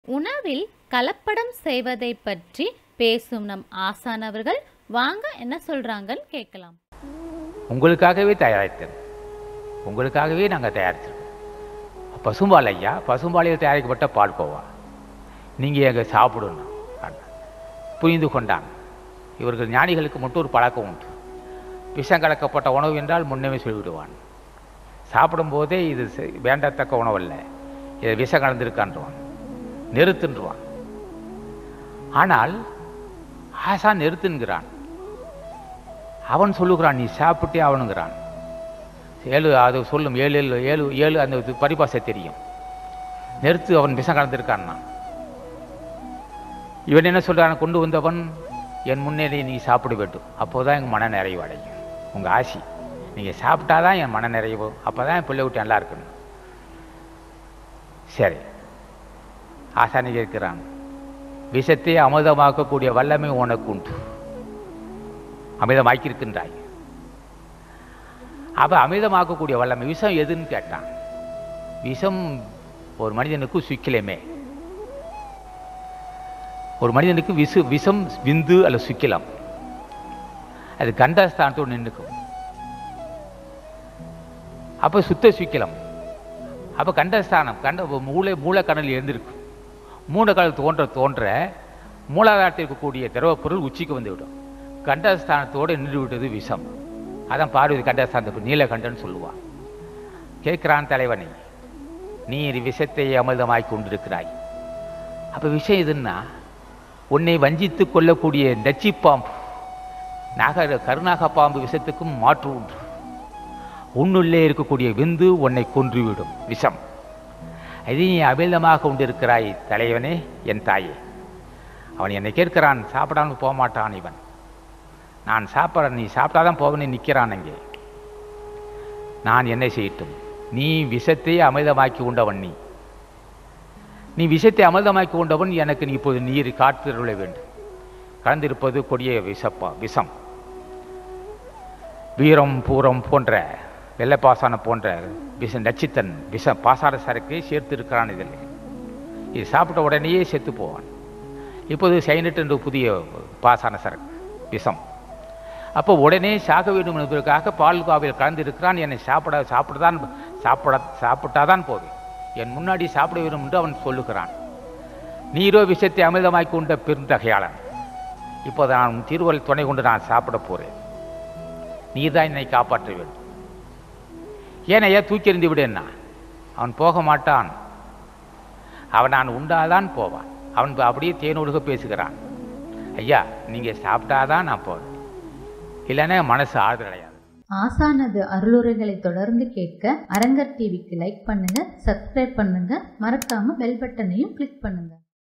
உணவில் கலப்படம் செய்வதை பற்றி பேசும் நம் ஆசான் அவர்கள் வாங்க என்ன சொல்றாங்கன்னு கேட்கலாம் உங்களுக்காகவே தயாரித்தது உங்களுக்காகவே நாங்கள் தயாரிச்சிருக்கோம் பசும்பால் ஐயா பசும்பாலையில் தயாரிக்கப்பட்ட பால்கோவா நீங்கள் எங்கே சாப்பிடணும் அண்ணா. புரிந்து கொண்டான் இவர்கள் ஞானிகளுக்கு மட்டும் ஒரு பழக்கம் உண்டு விஷம் கலக்கப்பட்ட உணவு என்றால் முன்னமே சொல்லிவிடுவான் சாப்பிடும்போதே இது செ- வேண்டத்தக்க உணவல்ல இது விஷம் கலந்திருக்கான்றான் நிறுத்துன்றான் ஆனால் ஆசான் நிறுத்துன்கிறான் அவன் சொல்லுகிறான் நீ சாப்பிட்டே அவனுங்கிறான் ஏழு அது சொல்லும் ஏழு ஏழு ஏழு ஏழு அந்த இது பரிபாசை தெரியும் நிறுத்து அவன் விஷம் கலந்திருக்கான்னா இவன் என்ன சொல்றான் கொண்டு வந்தவன் என் முன்னேறி நீ சாப்பிட வேண்டும் அப்போதான் எங்கள் மன நிறைவு அடையும் உங்கள் ஆசி நீங்கள் சாப்பிட்டாதான் என் மன நிறைவு அப்போ தான் என் பிள்ளை விட்டு நல்லா இருக்கணும் சரி ஆசானி கேட்கிறான் விஷத்தை அமிர்தமாக்கக்கூடிய வல்லமை உனக்கு உண்டு அமிர்தமாக்கியிருக்கின்றாய் அப்போ அமிர்தமாக்கக்கூடிய வல்லமை விஷம் எதுன்னு கேட்டான் விஷம் ஒரு மனிதனுக்கு சுக்கிலமே ஒரு மனிதனுக்கு விசு விஷம் விந்து அல்ல சுக்கிலம் அது கண்டஸ்தானத்தோடு நின்றுக்கும் அப்போ சுத்த சுக்கிலம் அப்போ கண்டஸ்தானம் கண்ட மூளை மூலக்கடலில் இருந்திருக்கும் மூலக்கடல் தோன்ற தோன்ற மூலாதாரத்தில் இருக்கக்கூடிய திரவப் பொருள் உச்சிக்கு வந்துவிடும் கண்டஸ்தானத்தோடு நின்று விட்டது விஷம் அதான் பார்வதி கண்டஸ்தானத்தை நீலகண்டன் சொல்லுவான் கேட்கிறான் தலைவனை நீர் விஷத்தை அமிர்தமாக்கி கொண்டிருக்கிறாய் அப்போ விஷயம் எதுன்னா உன்னை வஞ்சித்து கொள்ளக்கூடிய நச்சு பாம்பு நாக கருநாக பாம்பு விஷத்துக்கும் மாற்று உண்டு உன்னுள்ளே இருக்கக்கூடிய விந்து உன்னை கொன்றுவிடும் விஷம் அதை நீ அமிர்தமாக கொண்டிருக்கிறாய் தலைவனே என் தாயே அவன் என்னை கேட்கிறான் சாப்பிடாமல் போக மாட்டான் இவன் நான் சாப்பிட்றேன் நீ சாப்பிட்டாதான் போவேன்னு நிற்கிறான் அங்கே நான் என்ன செய்யட்டும் நீ விஷத்தை அமிர்தமாக்கி உண்டவன் நீ நீ விஷத்தை அமிர்தமாக்கி கொண்டவன் எனக்கு நீ இப்போது நீர் காத்திருள வேண்டும் கலந்திருப்பது கொடிய விஷப்பா விஷம் வீரம் பூரம் போன்ற வெள்ளைப்பாசானம் போன்ற விஷ நச்சித்தன் விஷ பாசார சரக்கை சேர்த்து இருக்கிறான் இதில் இது சாப்பிட்ட உடனேயே செத்து போவான் இப்போது சைனட் என்ற புதிய பாசான சரக்கு விஷம் அப்போ உடனே சாக வேண்டும் என்பதற்காக பால் காவில் கலந்திருக்கிறான் என்னை சாப்பிட சாப்பிடதான் சாப்பிட சாப்பிட்டாதான் போவேன் என் முன்னாடி சாப்பிட வேண்டும் என்று அவன் சொல்லுகிறான் நீரோ விஷத்தை அமிர்தமாக்கி கொண்ட பெருந்தகையாளன் இப்போது நான் உன் திருவள் துணை கொண்டு நான் சாப்பிட போகிறேன் நீதான் என்னை காப்பாற்ற வேண்டும் ஏனையா தூக்கி எறிந்து விடேன்னா அவன் போக மாட்டான் அவன் நான் உண்டாதான் போவான் அவன் அப்படியே தேனொழுக பேசுகிறான் ஐயா நீங்கள் சாப்பிட்டாதான் நான் போவேன் இல்லைன்னா என் மனசு ஆறுதல் அடையாது ஆசானது அருளுரைகளை தொடர்ந்து கேட்க அரங்கர் டிவிக்கு லைக் பண்ணுங்க சப்ஸ்கிரைப் பண்ணுங்க மறக்காம பெல் பட்டனையும் கிளிக் பண்ணுங்க